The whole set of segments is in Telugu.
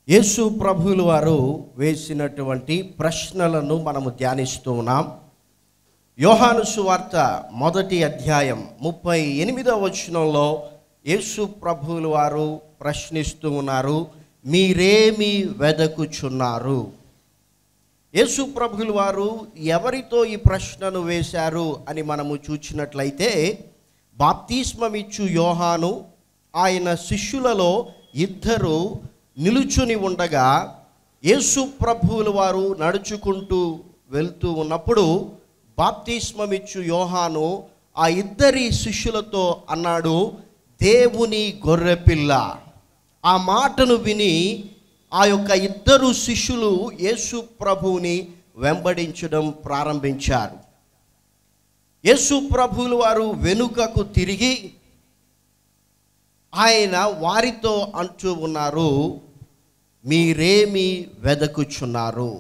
యేసు ప్రభువులు వారు వేసినటువంటి ప్రశ్నలను మనము ధ్యానిస్తూ ఉన్నాం యోహాను సువార్త మొదటి అధ్యాయం ముప్పై ఎనిమిదవ వచనంలో యేసు ప్రభువులు వారు ప్రశ్నిస్తూ ఉన్నారు మీరేమి వెదకుచున్నారు యేసు ప్రభువులు వారు ఎవరితో ఈ ప్రశ్నను వేశారు అని మనము చూచినట్లయితే బాప్తిస్మమిచ్చు యోహాను ఆయన శిష్యులలో ఇద్దరు నిలుచుని ఉండగా యేసు ప్రభువుల వారు నడుచుకుంటూ వెళ్తూ ఉన్నప్పుడు బాప్తిస్మమిచ్చు యోహాను ఆ ఇద్దరి శిష్యులతో అన్నాడు దేవుని గొర్రెపిల్ల ఆ మాటను విని ఆ యొక్క ఇద్దరు శిష్యులు యేసు ప్రభువుని వెంబడించడం ప్రారంభించారు యేసు ప్రభువులు వారు వెనుకకు తిరిగి ఆయన వారితో అంటూ ఉన్నారు మీరేమి వెదకుచున్నారు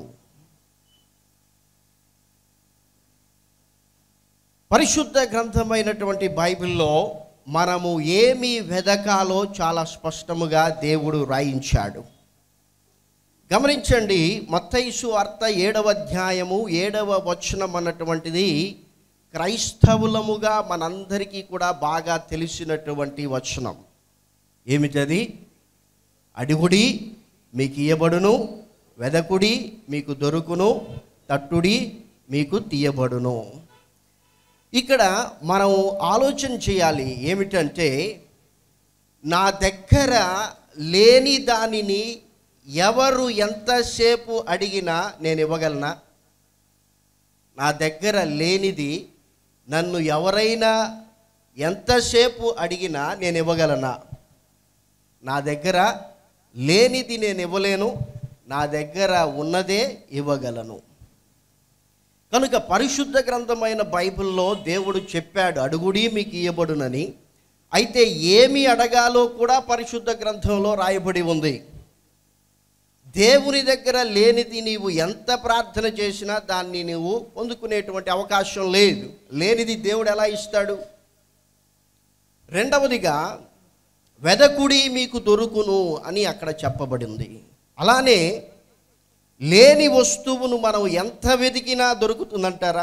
పరిశుద్ధ గ్రంథమైనటువంటి బైబిల్లో మనము ఏమి వెదకాలో చాలా స్పష్టముగా దేవుడు రాయించాడు గమనించండి మత్తైసు అర్థ ఏడవ అధ్యాయము ఏడవ వచనం అన్నటువంటిది క్రైస్తవులముగా మనందరికీ కూడా బాగా తెలిసినటువంటి వచనం ఏమిటది అడుగుడి మీకు ఇయ్యబడును వెదకుడి మీకు దొరుకును తట్టుడి మీకు తీయబడును ఇక్కడ మనం ఆలోచన చేయాలి ఏమిటంటే నా దగ్గర లేని దానిని ఎవరు ఎంతసేపు అడిగినా నేను ఇవ్వగలనా నా దగ్గర లేనిది నన్ను ఎవరైనా ఎంతసేపు అడిగినా నేను ఇవ్వగలనా నా దగ్గర లేనిది నేను ఇవ్వలేను నా దగ్గర ఉన్నదే ఇవ్వగలను కనుక పరిశుద్ధ గ్రంథమైన బైబిల్లో దేవుడు చెప్పాడు అడుగుడి మీకు ఇవ్వబడునని అయితే ఏమి అడగాలో కూడా పరిశుద్ధ గ్రంథంలో రాయబడి ఉంది దేవుని దగ్గర లేనిది నీవు ఎంత ప్రార్థన చేసినా దాన్ని నీవు పొందుకునేటువంటి అవకాశం లేదు లేనిది దేవుడు ఎలా ఇస్తాడు రెండవదిగా వెదకుడి మీకు దొరుకును అని అక్కడ చెప్పబడింది అలానే లేని వస్తువును మనం ఎంత వెతికినా దొరుకుతుందంటారా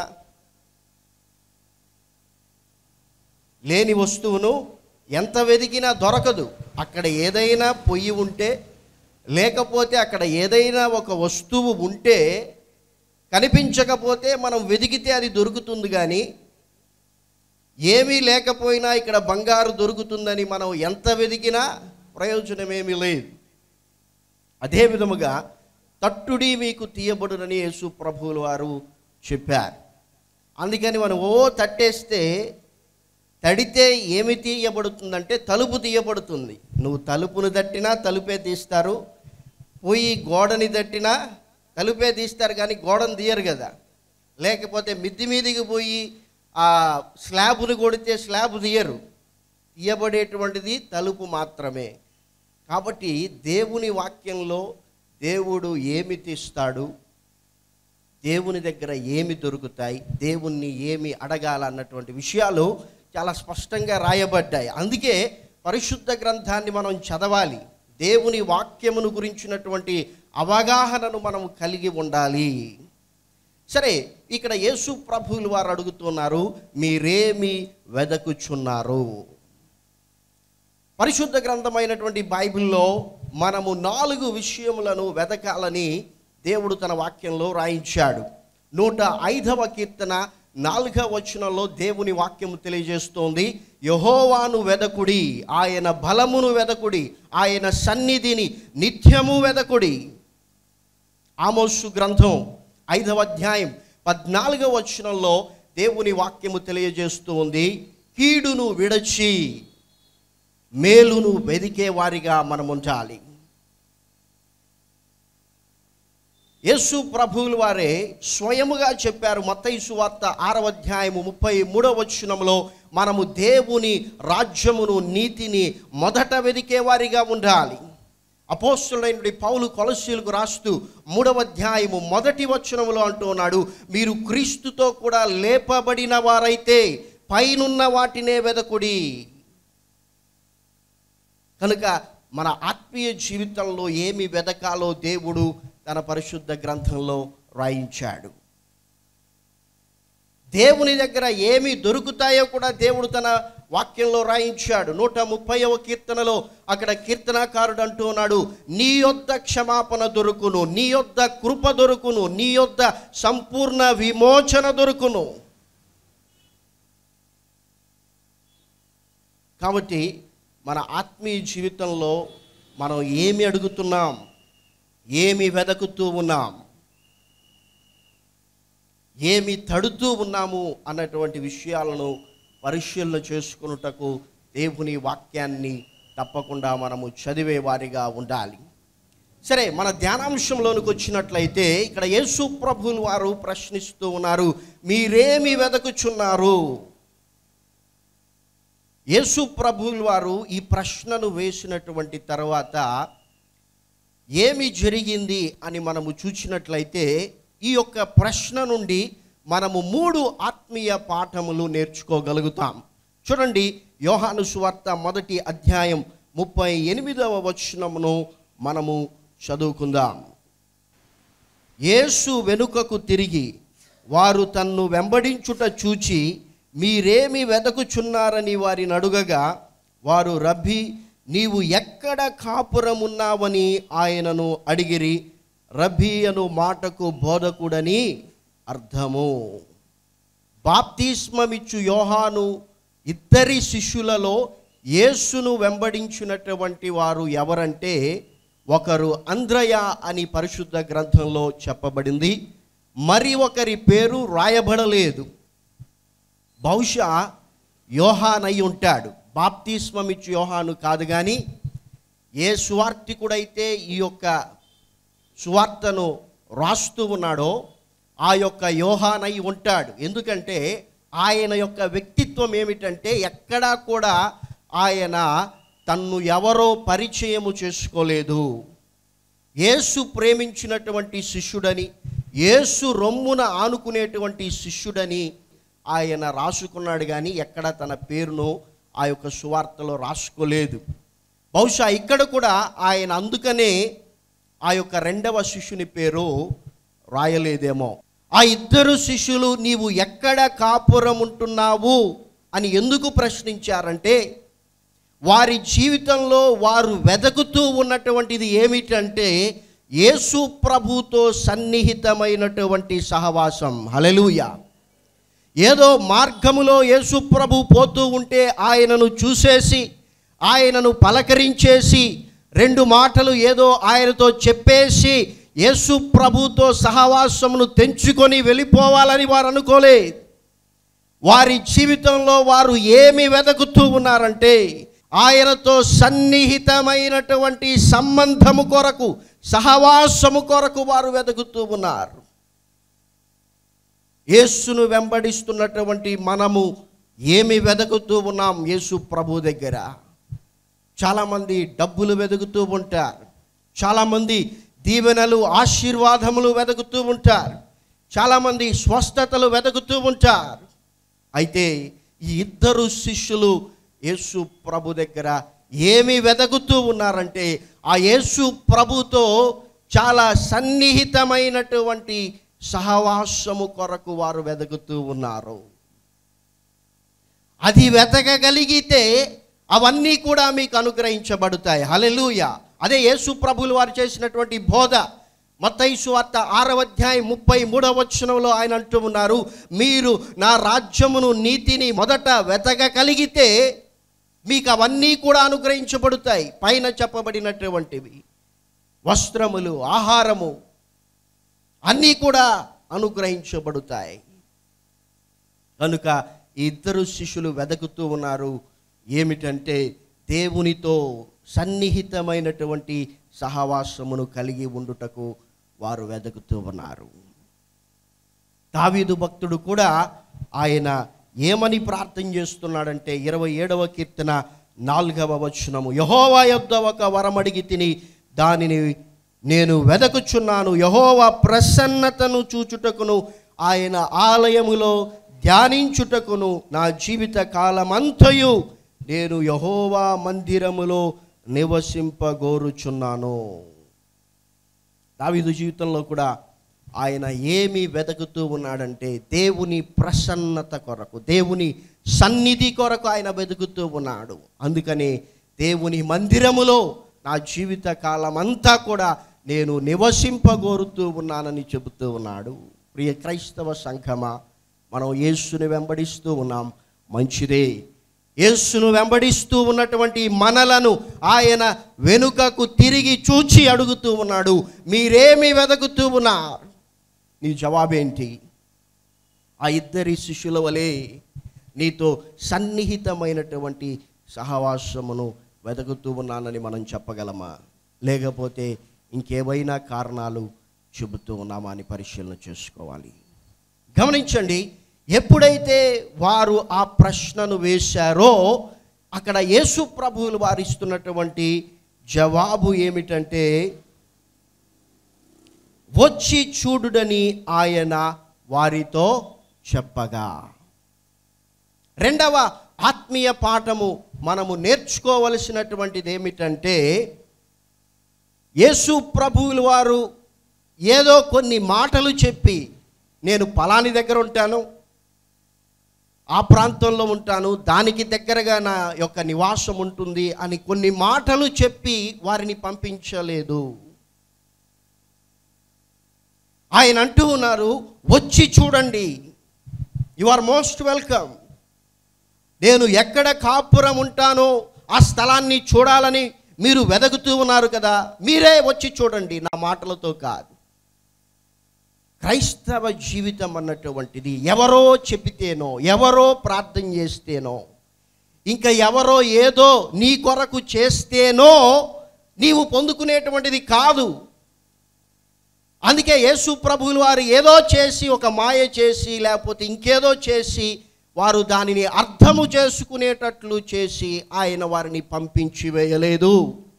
లేని వస్తువును ఎంత వెతికినా దొరకదు అక్కడ ఏదైనా పొయ్యి ఉంటే లేకపోతే అక్కడ ఏదైనా ఒక వస్తువు ఉంటే కనిపించకపోతే మనం వెతికితే అది దొరుకుతుంది కానీ ఏమీ లేకపోయినా ఇక్కడ బంగారు దొరుకుతుందని మనం ఎంత వెతికినా ప్రయోజనమేమీ లేదు అదే విధముగా తట్టుడి మీకు తీయబడునని యేసు ప్రభువుల వారు చెప్పారు అందుకని మనం ఓ తట్టేస్తే తడితే ఏమి తీయబడుతుందంటే తలుపు తీయబడుతుంది నువ్వు తలుపును తట్టినా తలుపే తీస్తారు పోయి గోడని తట్టినా తలుపే తీస్తారు కానీ గోడను తీయరు కదా లేకపోతే మిద్ది మీదికి పోయి ఆ స్లాబ్ను కొడితే స్లాబ్ తీయరు తీయబడేటువంటిది తలుపు మాత్రమే కాబట్టి దేవుని వాక్యంలో దేవుడు ఏమి తీస్తాడు దేవుని దగ్గర ఏమి దొరుకుతాయి దేవుణ్ణి ఏమి అడగాలన్నటువంటి విషయాలు చాలా స్పష్టంగా రాయబడ్డాయి అందుకే పరిశుద్ధ గ్రంథాన్ని మనం చదవాలి దేవుని వాక్యమును గురించినటువంటి అవగాహనను మనం కలిగి ఉండాలి సరే ఇక్కడ యేసు ప్రభువులు వారు అడుగుతున్నారు మీరేమి వెదకుచున్నారు పరిశుద్ధ గ్రంథమైనటువంటి బైబిల్లో మనము నాలుగు విషయములను వెతకాలని దేవుడు తన వాక్యంలో రాయించాడు నూట ఐదవ కీర్తన నాలుగవ వచనంలో దేవుని వాక్యము తెలియజేస్తోంది యహోవాను వెదకుడి ఆయన బలమును వెదకుడి ఆయన సన్నిధిని నిత్యము వెదకుడి ఆమోసు గ్రంథం ఐదవ అధ్యాయం పద్నాలుగవ వచనంలో దేవుని వాక్యము తెలియజేస్తూ ఉంది కీడును విడచి మేలును వెదికే వారిగా మనం ఉంచాలి యేసు ప్రభువులు వారే స్వయముగా చెప్పారు మత్తయి వార్త ఆరవ అధ్యాయము ముప్పై మూడవ వచనంలో మనము దేవుని రాజ్యమును నీతిని మొదట వెదికే వారిగా ఉండాలి అపోస్తులైన పౌలు కొలసీలకు రాస్తూ మూడవ అధ్యాయము మొదటి వచనములో అంటూ ఉన్నాడు మీరు క్రీస్తుతో కూడా లేపబడిన వారైతే పైనున్న వాటినే వెదకుడి కనుక మన ఆత్మీయ జీవితంలో ఏమి వెదకాలో దేవుడు తన పరిశుద్ధ గ్రంథంలో రాయించాడు దేవుని దగ్గర ఏమి దొరుకుతాయో కూడా దేవుడు తన వాక్యంలో రాయించాడు నూట ముప్పైవ కీర్తనలో అక్కడ కీర్తనాకారుడు అంటూ ఉన్నాడు నీ యొద్ద క్షమాపణ దొరుకును నీ యొద్ద కృప దొరుకును నీ యొద్ద సంపూర్ణ విమోచన దొరుకును కాబట్టి మన ఆత్మీయ జీవితంలో మనం ఏమి అడుగుతున్నాం ఏమి వెదకుతూ ఉన్నాం ఏమి తడుతూ ఉన్నాము అన్నటువంటి విషయాలను పరిశీలన చేసుకున్నటకు దేవుని వాక్యాన్ని తప్పకుండా మనము చదివే వారిగా ఉండాలి సరే మన ధ్యానాంశంలోనికి వచ్చినట్లయితే ఇక్కడ యేసు ప్రభువులు వారు ప్రశ్నిస్తూ ఉన్నారు మీరేమి వెదకుచున్నారు యేసు ప్రభువులు వారు ఈ ప్రశ్నను వేసినటువంటి తర్వాత ఏమి జరిగింది అని మనము చూసినట్లయితే ఈ యొక్క ప్రశ్న నుండి మనము మూడు ఆత్మీయ పాఠములు నేర్చుకోగలుగుతాం చూడండి యోహాను సువార్త మొదటి అధ్యాయం ముప్పై ఎనిమిదవ వచనమును మనము చదువుకుందాం యేసు వెనుకకు తిరిగి వారు తన్ను వెంబడించుట చూచి మీరేమి వెదకుచున్నారని వారిని అడుగగా వారు రబ్బి నీవు ఎక్కడ కాపురమున్నావని ఆయనను అడిగిరి రబ్బీ అను మాటకు బోధకుడని అర్థము బాప్తిస్మమిచ్చు యోహాను ఇద్దరి శిష్యులలో యేసును వెంబడించినటువంటి వారు ఎవరంటే ఒకరు అంద్రయ అని పరిశుద్ధ గ్రంథంలో చెప్పబడింది మరి ఒకరి పేరు రాయబడలేదు బహుశా యోహాన్ అయి ఉంటాడు బాప్తిస్మమిచ్చు యోహాను కాదు కానీ ఏ సువార్తికుడైతే ఈ యొక్క సువార్తను రాస్తూ ఉన్నాడో ఆ యొక్క యోహానై ఉంటాడు ఎందుకంటే ఆయన యొక్క వ్యక్తిత్వం ఏమిటంటే ఎక్కడా కూడా ఆయన తన్ను ఎవరో పరిచయము చేసుకోలేదు యేసు ప్రేమించినటువంటి శిష్యుడని యేసు రొమ్మున ఆనుకునేటువంటి శిష్యుడని ఆయన రాసుకున్నాడు కానీ ఎక్కడ తన పేరును ఆ యొక్క సువార్తలో రాసుకోలేదు బహుశా ఇక్కడ కూడా ఆయన అందుకనే ఆ యొక్క రెండవ శిష్యుని పేరు రాయలేదేమో ఆ ఇద్దరు శిష్యులు నీవు ఎక్కడ కాపురం ఉంటున్నావు అని ఎందుకు ప్రశ్నించారంటే వారి జీవితంలో వారు వెదకుతూ ఉన్నటువంటిది ఏమిటంటే యేసు ప్రభుతో సన్నిహితమైనటువంటి సహవాసం హలెలూయా ఏదో మార్గములో యేసు ప్రభు పోతూ ఉంటే ఆయనను చూసేసి ఆయనను పలకరించేసి రెండు మాటలు ఏదో ఆయనతో చెప్పేసి యేసు ప్రభుతో సహవాసమును తెంచుకొని వెళ్ళిపోవాలని వారు అనుకోలే వారి జీవితంలో వారు ఏమి వెదకుతూ ఉన్నారంటే ఆయనతో సన్నిహితమైనటువంటి సంబంధము కొరకు సహవాసము కొరకు వారు వెతుకుతూ ఉన్నారు యేసును వెంబడిస్తున్నటువంటి మనము ఏమి వెతుకుతూ ఉన్నాం యేసు ప్రభు దగ్గర చాలామంది డబ్బులు వెతుకుతూ ఉంటారు చాలామంది దీవెనలు ఆశీర్వాదములు వెతుకుతూ ఉంటారు చాలామంది స్వస్థతలు వెతుకుతూ ఉంటారు అయితే ఈ ఇద్దరు శిష్యులు యేసు ప్రభు దగ్గర ఏమి వెతుకుతూ ఉన్నారంటే ఆ యేసు ప్రభుతో చాలా సన్నిహితమైనటువంటి సహవాసము కొరకు వారు వెతుకుతూ ఉన్నారు అది వెతకగలిగితే అవన్నీ కూడా మీకు అనుగ్రహించబడతాయి హలెలూయ అదే యేసు ప్రభులు వారు చేసినటువంటి బోధ మత్తయి వార్త ఆరవ అధ్యాయం ముప్పై మూడవ వచనంలో ఆయన అంటూ ఉన్నారు మీరు నా రాజ్యమును నీతిని మొదట వెతకగలిగితే మీకు అవన్నీ కూడా అనుగ్రహించబడతాయి పైన చెప్పబడినటువంటివి వస్త్రములు ఆహారము అన్నీ కూడా అనుగ్రహించబడతాయి కనుక ఈ ఇద్దరు శిష్యులు వెదకుతూ ఉన్నారు ఏమిటంటే దేవునితో సన్నిహితమైనటువంటి సహవాసమును కలిగి ఉండుటకు వారు వెదకుతూ ఉన్నారు దావీదు భక్తుడు కూడా ఆయన ఏమని ప్రార్థన చేస్తున్నాడంటే ఇరవై ఏడవ కీర్తన నాలుగవ వచనము యహోవా యొద్ద ఒక వరమడిగి తిని దానిని నేను వెదకుచున్నాను యహోవా ప్రసన్నతను చూచుటకును ఆయన ఆలయములో ధ్యానించుటకును నా జీవిత కాలమంతయు నేను యహోవా మందిరములో నివసింపగోరుచున్నాను దావీదు జీవితంలో కూడా ఆయన ఏమి వెతుకుతూ ఉన్నాడంటే దేవుని ప్రసన్నత కొరకు దేవుని సన్నిధి కొరకు ఆయన వెతుకుతూ ఉన్నాడు అందుకని దేవుని మందిరములో నా జీవిత కాలం అంతా కూడా నేను నివసింపగోరుతూ ఉన్నానని చెబుతూ ఉన్నాడు ప్రియ క్రైస్తవ సంఘమా మనం యేసుని వెంబడిస్తూ ఉన్నాం మంచిదే యేసును వెంబడిస్తూ ఉన్నటువంటి మనలను ఆయన వెనుకకు తిరిగి చూచి అడుగుతూ ఉన్నాడు మీరేమి వెతుకుతూ ఉన్నారు నీ జవాబేంటి ఆ ఇద్దరి శిష్యుల వలె నీతో సన్నిహితమైనటువంటి సహవాసమును వెతుకుతూ ఉన్నానని మనం చెప్పగలమా లేకపోతే ఇంకేవైనా కారణాలు చెబుతూ ఉన్నామా అని పరిశీలన చేసుకోవాలి గమనించండి ఎప్పుడైతే వారు ఆ ప్రశ్నను వేశారో అక్కడ యేసు ప్రభువులు వారు ఇస్తున్నటువంటి జవాబు ఏమిటంటే వచ్చి చూడుడని ఆయన వారితో చెప్పగా రెండవ ఆత్మీయ పాఠము మనము నేర్చుకోవలసినటువంటిది ఏమిటంటే యేసు ప్రభువులు వారు ఏదో కొన్ని మాటలు చెప్పి నేను పలాని దగ్గర ఉంటాను ఆ ప్రాంతంలో ఉంటాను దానికి దగ్గరగా నా యొక్క నివాసం ఉంటుంది అని కొన్ని మాటలు చెప్పి వారిని పంపించలేదు ఆయన అంటూ ఉన్నారు వచ్చి చూడండి యు ఆర్ మోస్ట్ వెల్కమ్ నేను ఎక్కడ కాపురం ఉంటానో ఆ స్థలాన్ని చూడాలని మీరు వెదకుతూ ఉన్నారు కదా మీరే వచ్చి చూడండి నా మాటలతో కాదు క్రైస్తవ జీవితం అన్నటువంటిది ఎవరో చెబితేనో ఎవరో ప్రార్థన చేస్తేనో ఇంకా ఎవరో ఏదో నీ కొరకు చేస్తేనో నీవు పొందుకునేటువంటిది కాదు అందుకే యేసు ప్రభువులు వారు ఏదో చేసి ఒక మాయ చేసి లేకపోతే ఇంకేదో చేసి వారు దానిని అర్థము చేసుకునేటట్లు చేసి ఆయన వారిని పంపించి వేయలేదు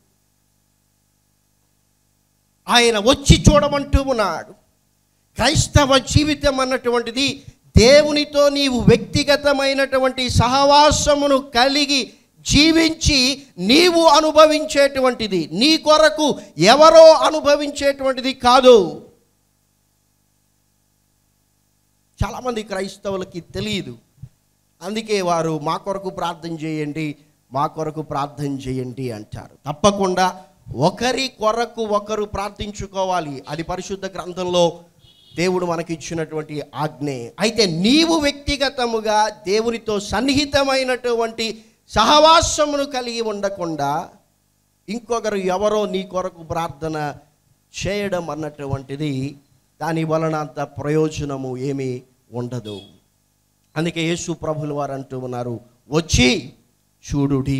ఆయన వచ్చి చూడమంటూ ఉన్నాడు క్రైస్తవ జీవితం అన్నటువంటిది దేవునితో నీవు వ్యక్తిగతమైనటువంటి సహవాసమును కలిగి జీవించి నీవు అనుభవించేటువంటిది నీ కొరకు ఎవరో అనుభవించేటువంటిది కాదు చాలామంది క్రైస్తవులకి తెలియదు అందుకే వారు మా కొరకు ప్రార్థన చేయండి మా కొరకు ప్రార్థన చేయండి అంటారు తప్పకుండా ఒకరి కొరకు ఒకరు ప్రార్థించుకోవాలి అది పరిశుద్ధ గ్రంథంలో దేవుడు మనకిచ్చినటువంటి ఆజ్ఞే అయితే నీవు వ్యక్తిగతముగా దేవునితో సన్నిహితమైనటువంటి సహవాసమును కలిగి ఉండకుండా ఇంకొకరు ఎవరో నీ కొరకు ప్రార్థన చేయడం అన్నటువంటిది దాని వలన అంత ప్రయోజనము ఏమీ ఉండదు అందుకే యేసు ప్రభులు వారు అంటూ ఉన్నారు వచ్చి చూడుడి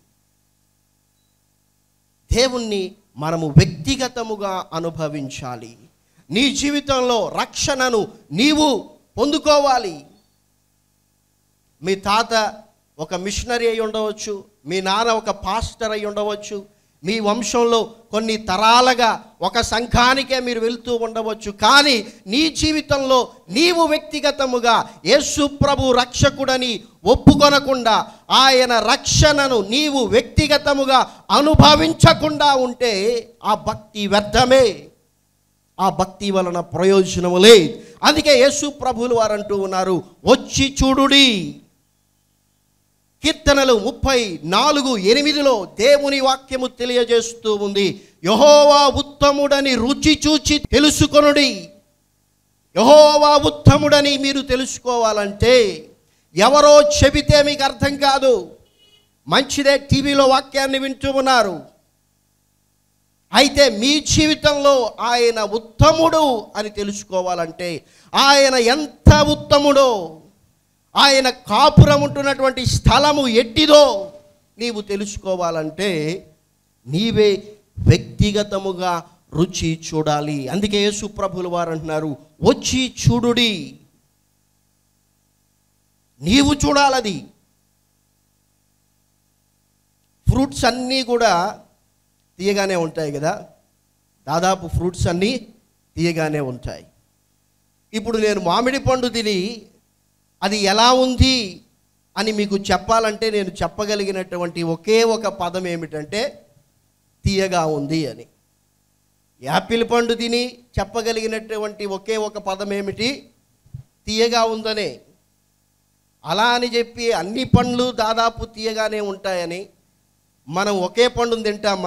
దేవుణ్ణి మనము వ్యక్తిగతముగా అనుభవించాలి నీ జీవితంలో రక్షణను నీవు పొందుకోవాలి మీ తాత ఒక మిషనరీ అయి ఉండవచ్చు మీ నాన్న ఒక పాస్టర్ అయి ఉండవచ్చు మీ వంశంలో కొన్ని తరాలుగా ఒక సంఘానికే మీరు వెళ్తూ ఉండవచ్చు కానీ నీ జీవితంలో నీవు వ్యక్తిగతముగా యేసు ప్రభు రక్షకుడని ఒప్పుకొనకుండా ఆయన రక్షణను నీవు వ్యక్తిగతముగా అనుభవించకుండా ఉంటే ఆ భక్తి వ్యర్థమే ఆ భక్తి వలన ప్రయోజనము లేదు అందుకే యేసు ప్రభులు వారు అంటూ ఉన్నారు వచ్చి చూడుడి కీర్తనలు ముప్పై నాలుగు ఎనిమిదిలో దేవుని వాక్యము తెలియజేస్తూ ఉంది యహోవా ఉత్తముడని రుచి చూచి తెలుసుకొనుడి యహోవా ఉత్తముడని మీరు తెలుసుకోవాలంటే ఎవరో చెబితే మీకు అర్థం కాదు మంచిదే టీవీలో వాక్యాన్ని వింటూ ఉన్నారు అయితే మీ జీవితంలో ఆయన ఉత్తముడు అని తెలుసుకోవాలంటే ఆయన ఎంత ఉత్తముడో ఆయన కాపురం ఉంటున్నటువంటి స్థలము ఎట్టిదో నీవు తెలుసుకోవాలంటే నీవే వ్యక్తిగతముగా రుచి చూడాలి అందుకే యేసు ప్రభులు వారు అంటున్నారు వచ్చి చూడుడి నీవు చూడాలది ఫ్రూట్స్ అన్నీ కూడా తీయగానే ఉంటాయి కదా దాదాపు ఫ్రూట్స్ అన్నీ తీయగానే ఉంటాయి ఇప్పుడు నేను మామిడి పండు తిని అది ఎలా ఉంది అని మీకు చెప్పాలంటే నేను చెప్పగలిగినటువంటి ఒకే ఒక పదం ఏమిటంటే తీయగా ఉంది అని యాపిల్ పండు తిని చెప్పగలిగినటువంటి ఒకే ఒక పదం ఏమిటి తీయగా ఉందనే అలా అని చెప్పి అన్ని పండ్లు దాదాపు తీయగానే ఉంటాయని మనం ఒకే పండును తింటామా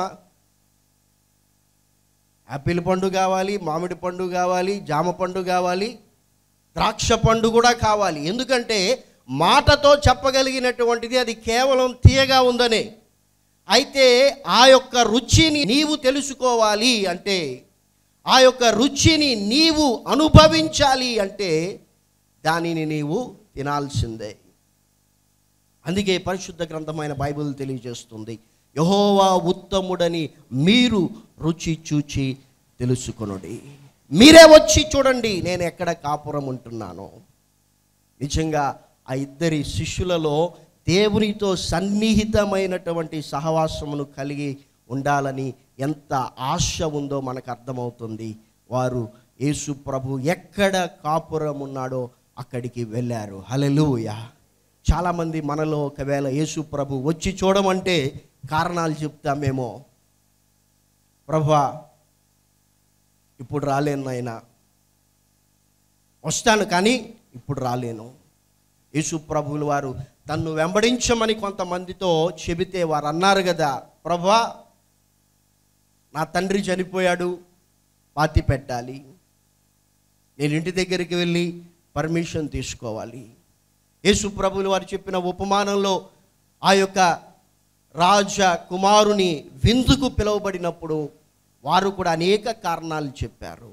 యాపిల్ పండు కావాలి మామిడి పండు కావాలి జామ పండు కావాలి ద్రాక్ష పండు కూడా కావాలి ఎందుకంటే మాటతో చెప్పగలిగినటువంటిది అది కేవలం తీయగా ఉందనే అయితే ఆ యొక్క రుచిని నీవు తెలుసుకోవాలి అంటే ఆ యొక్క రుచిని నీవు అనుభవించాలి అంటే దానిని నీవు తినాల్సిందే అందుకే పరిశుద్ధ గ్రంథమైన బైబిల్ తెలియజేస్తుంది యహోవా ఉత్తముడని మీరు రుచి చూచి తెలుసుకొనుడి మీరే వచ్చి చూడండి నేను ఎక్కడ కాపురం ఉంటున్నాను నిజంగా ఆ ఇద్దరి శిష్యులలో దేవునితో సన్నిహితమైనటువంటి సహవాసమును కలిగి ఉండాలని ఎంత ఆశ ఉందో మనకు అర్థమవుతుంది వారు యేసు ప్రభు ఎక్కడ కాపురం ఉన్నాడో అక్కడికి వెళ్ళారు హలెలూయ చాలామంది మనలో ఒకవేళ యేసు ప్రభు వచ్చి చూడమంటే కారణాలు చెప్తామేమో ప్రభా ఇప్పుడు రాలేను నాయనా వస్తాను కానీ ఇప్పుడు రాలేను యేసు ప్రభువులు వారు తన్ను వెంబడించమని కొంతమందితో చెబితే వారు అన్నారు కదా ప్రభా నా తండ్రి చనిపోయాడు పాతి పెట్టాలి నేను ఇంటి దగ్గరికి వెళ్ళి పర్మిషన్ తీసుకోవాలి యేసు ప్రభువులు వారు చెప్పిన ఉపమానంలో ఆ యొక్క రాజ కుమారుని విందుకు పిలువబడినప్పుడు వారు కూడా అనేక కారణాలు చెప్పారు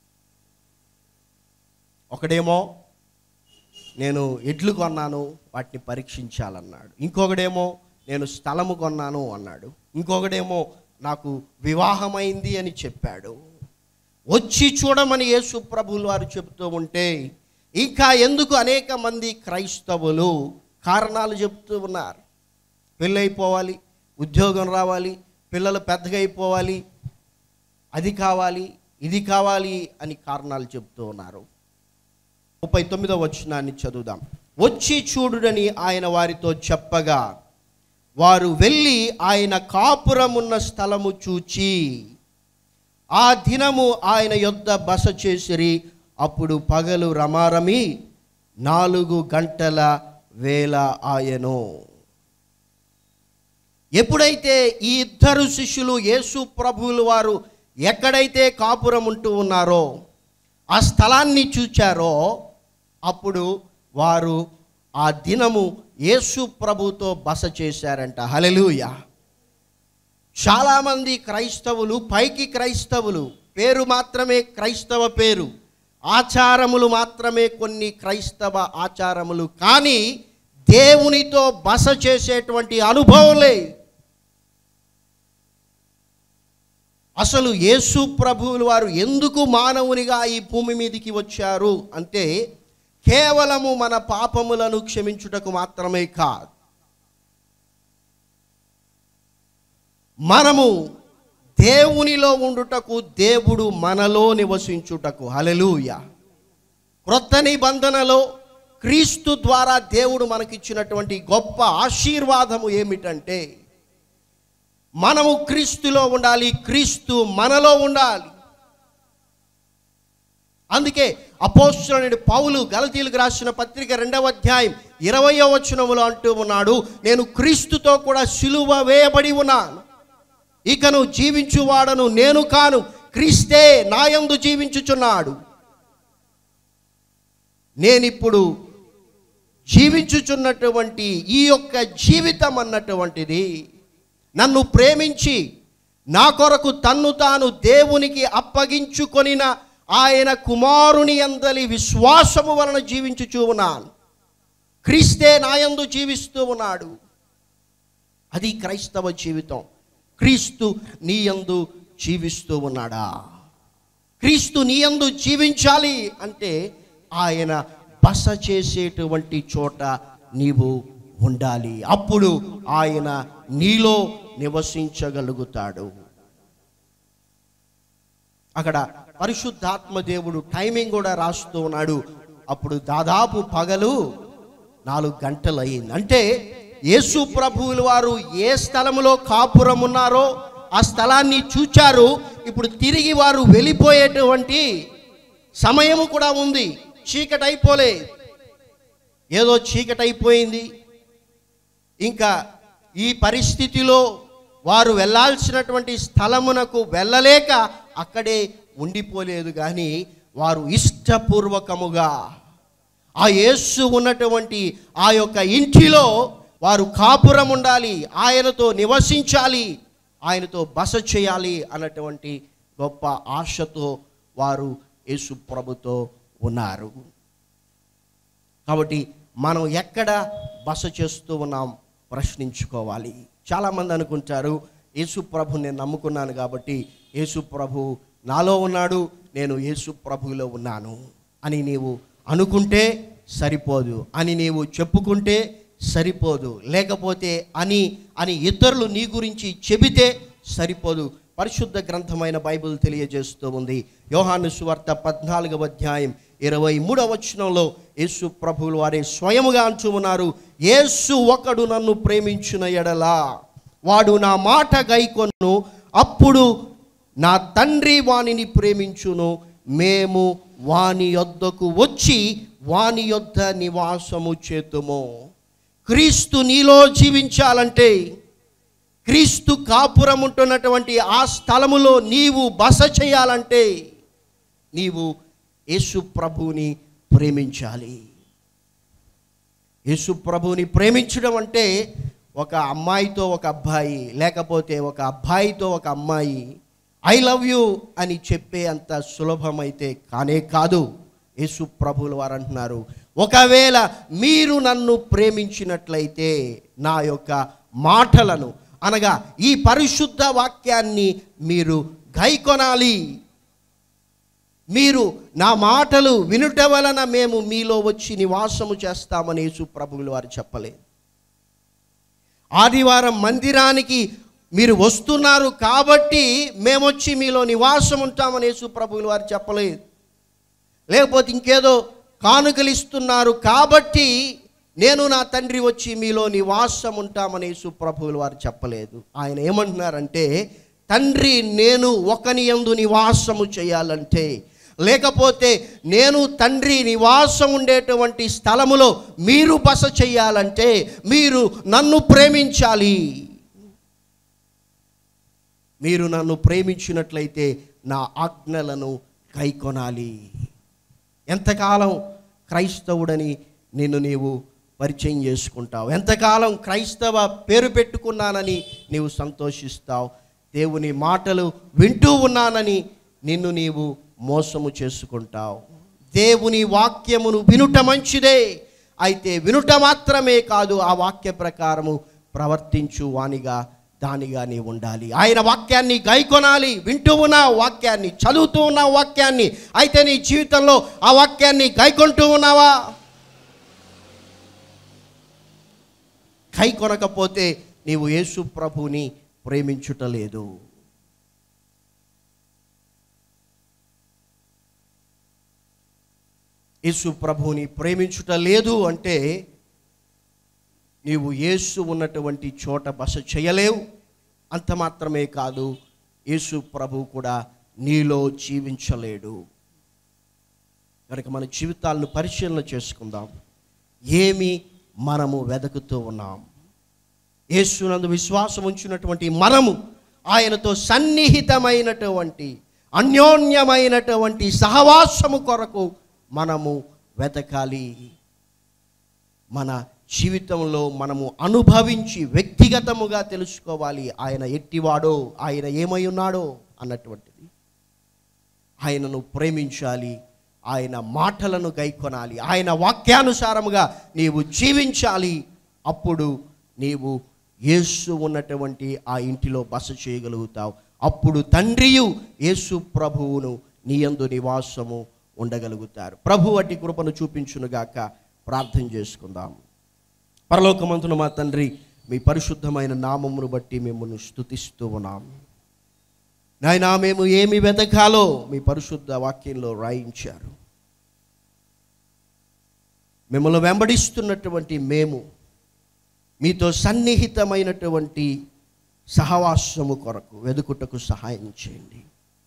ఒకడేమో నేను ఎడ్లు కొన్నాను వాటిని పరీక్షించాలన్నాడు ఇంకొకడేమో నేను స్థలము కొన్నాను అన్నాడు ఇంకొకడేమో నాకు వివాహమైంది అని చెప్పాడు వచ్చి చూడమని యేసు ప్రభువులు వారు చెబుతూ ఉంటే ఇంకా ఎందుకు అనేక మంది క్రైస్తవులు కారణాలు చెప్తూ ఉన్నారు పెళ్ళైపోవాలి ఉద్యోగం రావాలి పిల్లలు పెద్దగా అయిపోవాలి అది కావాలి ఇది కావాలి అని కారణాలు చెప్తూ ఉన్నారు ముప్పై తొమ్మిదో వచనాన్ని చదువుదాం వచ్చి చూడుడని ఆయన వారితో చెప్పగా వారు వెళ్ళి ఆయన కాపురమున్న స్థలము చూచి ఆ దినము ఆయన యొద్ద బస చేసిరి అప్పుడు పగలు రమారమి నాలుగు గంటల వేల ఆయను ఎప్పుడైతే ఈ ఇద్దరు శిష్యులు యేసు ప్రభువులు వారు ఎక్కడైతే కాపురం ఉంటూ ఉన్నారో ఆ స్థలాన్ని చూచారో అప్పుడు వారు ఆ దినము యేసు ప్రభుతో బస చేశారంట హలెలూయ చాలామంది క్రైస్తవులు పైకి క్రైస్తవులు పేరు మాత్రమే క్రైస్తవ పేరు ఆచారములు మాత్రమే కొన్ని క్రైస్తవ ఆచారములు కానీ దేవునితో బస చేసేటువంటి అనుభవంలే అసలు యేసు ప్రభువులు వారు ఎందుకు మానవునిగా ఈ భూమి మీదికి వచ్చారు అంటే కేవలము మన పాపములను క్షమించుటకు మాత్రమే కాదు మనము దేవునిలో ఉండుటకు దేవుడు మనలో నివసించుటకు హలెలూయ క్రొత్త నిబంధనలో క్రీస్తు ద్వారా దేవుడు మనకిచ్చినటువంటి గొప్ప ఆశీర్వాదము ఏమిటంటే మనము క్రీస్తులో ఉండాలి క్రీస్తు మనలో ఉండాలి అందుకే అపోస్తులుడి పౌలు గలతీలకు రాసిన పత్రిక రెండవ అధ్యాయం ఇరవయో వచనములో అంటూ ఉన్నాడు నేను క్రీస్తుతో కూడా సిలువ వేయబడి ఉన్నాను ఇకను జీవించువాడను నేను కాను క్రీస్తే నాయందు జీవించుచున్నాడు నేనిప్పుడు జీవించుచున్నటువంటి ఈ యొక్క జీవితం అన్నటువంటిది నన్ను ప్రేమించి నా కొరకు తన్ను తాను దేవునికి అప్పగించుకొనిన ఆయన కుమారుని అందలి విశ్వాసము వలన జీవించుచూ ఉన్నాను క్రీస్తే నాయందు జీవిస్తూ ఉన్నాడు అది క్రైస్తవ జీవితం క్రీస్తు నీయందు జీవిస్తూ ఉన్నాడా క్రీస్తు నీయందు జీవించాలి అంటే ఆయన బస చేసేటువంటి చోట నీవు ఉండాలి అప్పుడు ఆయన నీలో నివసించగలుగుతాడు అక్కడ పరిశుద్ధాత్మ దేవుడు టైమింగ్ కూడా రాస్తూ ఉన్నాడు అప్పుడు దాదాపు పగలు నాలుగు గంటలు అయింది అంటే యేసు ప్రభువుల వారు ఏ స్థలములో కాపురం ఉన్నారో ఆ స్థలాన్ని చూచారు ఇప్పుడు తిరిగి వారు వెళ్ళిపోయేటువంటి సమయము కూడా ఉంది చీకటి అయిపోలే ఏదో చీకటి అయిపోయింది ఇంకా ఈ పరిస్థితిలో వారు వెళ్ళాల్సినటువంటి స్థలమునకు వెళ్ళలేక అక్కడే ఉండిపోలేదు కానీ వారు ఇష్టపూర్వకముగా ఆ యేసు ఉన్నటువంటి ఆ యొక్క ఇంటిలో వారు కాపురం ఉండాలి ఆయనతో నివసించాలి ఆయనతో బస చేయాలి అన్నటువంటి గొప్ప ఆశతో వారు యేసు ప్రభుతో ఉన్నారు కాబట్టి మనం ఎక్కడ బస చేస్తూ ఉన్నాం ప్రశ్నించుకోవాలి చాలామంది అనుకుంటారు యేసు ప్రభు నేను నమ్ముకున్నాను కాబట్టి యేసు ప్రభు నాలో ఉన్నాడు నేను యేసు ప్రభులో ఉన్నాను అని నీవు అనుకుంటే సరిపోదు అని నీవు చెప్పుకుంటే సరిపోదు లేకపోతే అని అని ఇతరులు నీ గురించి చెబితే సరిపోదు పరిశుద్ధ గ్రంథమైన బైబిల్ తెలియజేస్తూ ఉంది యోహాను సువార్త పద్నాలుగవ అధ్యాయం ఇరవై మూడవ వచనంలో యేసు ప్రభువులు వారే స్వయముగా అంటూ ఉన్నారు యేసు ఒకడు నన్ను ప్రేమించిన ఎడలా వాడు నా మాట గైకొను అప్పుడు నా తండ్రి వానిని ప్రేమించును మేము వాని యొద్దకు వచ్చి వాని యొద్ద నివాసము చేతుము క్రీస్తు నీలో జీవించాలంటే క్రీస్తు కాపురం ఉంటున్నటువంటి ఆ స్థలములో నీవు బస చేయాలంటే నీవు యేసు ప్రభువుని ప్రేమించాలి యేసు ప్రభువుని ప్రేమించడం అంటే ఒక అమ్మాయితో ఒక అబ్బాయి లేకపోతే ఒక అబ్బాయితో ఒక అమ్మాయి ఐ లవ్ యూ అని చెప్పే అంత సులభమైతే కానే కాదు యేసు ప్రభువుల వారు అంటున్నారు ఒకవేళ మీరు నన్ను ప్రేమించినట్లయితే నా యొక్క మాటలను అనగా ఈ పరిశుద్ధ వాక్యాన్ని మీరు గైకొనాలి మీరు నా మాటలు వినుట వలన మేము మీలో వచ్చి నివాసము చేస్తామని యేసు ప్రభువులు వారు చెప్పలేదు ఆదివారం మందిరానికి మీరు వస్తున్నారు కాబట్టి మేమొచ్చి మీలో నివాసం ఉంటామని యేసు ప్రభువులు వారు చెప్పలేదు లేకపోతే ఇంకేదో కానుకలు ఇస్తున్నారు కాబట్టి నేను నా తండ్రి వచ్చి మీలో నివాసం ఉంటామని యేసు ప్రభువులు వారు చెప్పలేదు ఆయన ఏమంటున్నారంటే తండ్రి నేను ఒకని యందు నివాసము చేయాలంటే లేకపోతే నేను తండ్రి నివాసం ఉండేటువంటి స్థలములో మీరు బస చేయాలంటే మీరు నన్ను ప్రేమించాలి మీరు నన్ను ప్రేమించినట్లయితే నా ఆజ్ఞలను కైకొనాలి ఎంతకాలం క్రైస్తవుడని నిన్ను నీవు పరిచయం చేసుకుంటావు ఎంతకాలం క్రైస్తవ పేరు పెట్టుకున్నానని నీవు సంతోషిస్తావు దేవుని మాటలు వింటూ ఉన్నానని నిన్ను నీవు మోసము చేసుకుంటావు దేవుని వాక్యమును వినుట మంచిదే అయితే వినుట మాత్రమే కాదు ఆ వాక్య ప్రకారము ప్రవర్తించు వానిగా దానిగా నీ ఉండాలి ఆయన వాక్యాన్ని గైకొనాలి వింటూ ఉన్న వాక్యాన్ని చదువుతూ ఉన్న వాక్యాన్ని అయితే నీ జీవితంలో ఆ వాక్యాన్ని గైకొంటూ ఉన్నావా గై కొనకపోతే నీవు యేసు ప్రభుని ప్రేమించుటలేదు యేసు ప్రభుని ప్రేమించుట లేదు అంటే నీవు యేసు ఉన్నటువంటి చోట బస చేయలేవు అంత మాత్రమే కాదు యేసు ప్రభు కూడా నీలో జీవించలేడు కనుక మన జీవితాలను పరిశీలన చేసుకుందాం ఏమి మనము వెతుకుతూ ఉన్నాం యేసునందు విశ్వాసం ఉంచినటువంటి మనము ఆయనతో సన్నిహితమైనటువంటి అన్యోన్యమైనటువంటి సహవాసము కొరకు మనము వెతకాలి మన జీవితంలో మనము అనుభవించి వ్యక్తిగతముగా తెలుసుకోవాలి ఆయన ఎట్టివాడో ఆయన ఏమై ఉన్నాడో అన్నటువంటిది ఆయనను ప్రేమించాలి ఆయన మాటలను గైకొనాలి ఆయన వాక్యానుసారముగా నీవు జీవించాలి అప్పుడు నీవు యేసు ఉన్నటువంటి ఆ ఇంటిలో బస చేయగలుగుతావు అప్పుడు తండ్రియు యేసు ప్రభువును నీయందు నివాసము ఉండగలుగుతారు ప్రభు అట్టి కృపను చూపించునుగాక ప్రార్థన చేసుకుందాం పరలోకమంతున మా తండ్రి మీ పరిశుద్ధమైన నామమును బట్టి మిమ్మల్ని స్తుతిస్తూ ఉన్నాం నాయనా మేము ఏమి వెతకాలో మీ పరిశుద్ధ వాక్యంలో రాయించారు మిమ్మల్ని వెంబడిస్తున్నటువంటి మేము మీతో సన్నిహితమైనటువంటి సహవాసము కొరకు వెదుకుటకు సహాయం చేయండి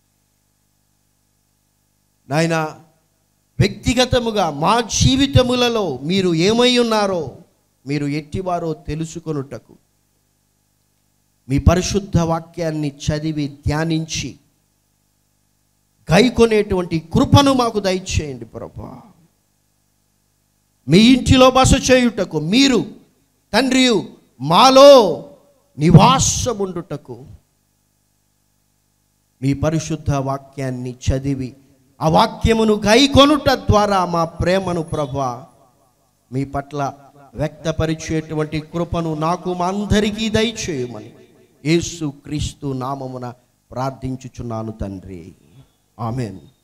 నాయన వ్యక్తిగతముగా మా జీవితములలో మీరు ఏమై ఉన్నారో మీరు ఎట్టివారో తెలుసుకొనుటకు మీ పరిశుద్ధ వాక్యాన్ని చదివి ధ్యానించి గైకొనేటువంటి కృపను మాకు దయచేయండి ప్రభా మీ ఇంటిలో బస చేయుటకు మీరు తండ్రియు మాలో నివాసముండుటకు మీ పరిశుద్ధ వాక్యాన్ని చదివి ఆ వాక్యమును గైకొనుట ద్వారా మా ప్రేమను ప్రభా మీ పట్ల వ్యక్తపరిచేటువంటి కృపను నాకు మా అందరికీ దయచేయమని యేసు క్రీస్తు నామమున ప్రార్థించుచున్నాను తండ్రి ఆమెన్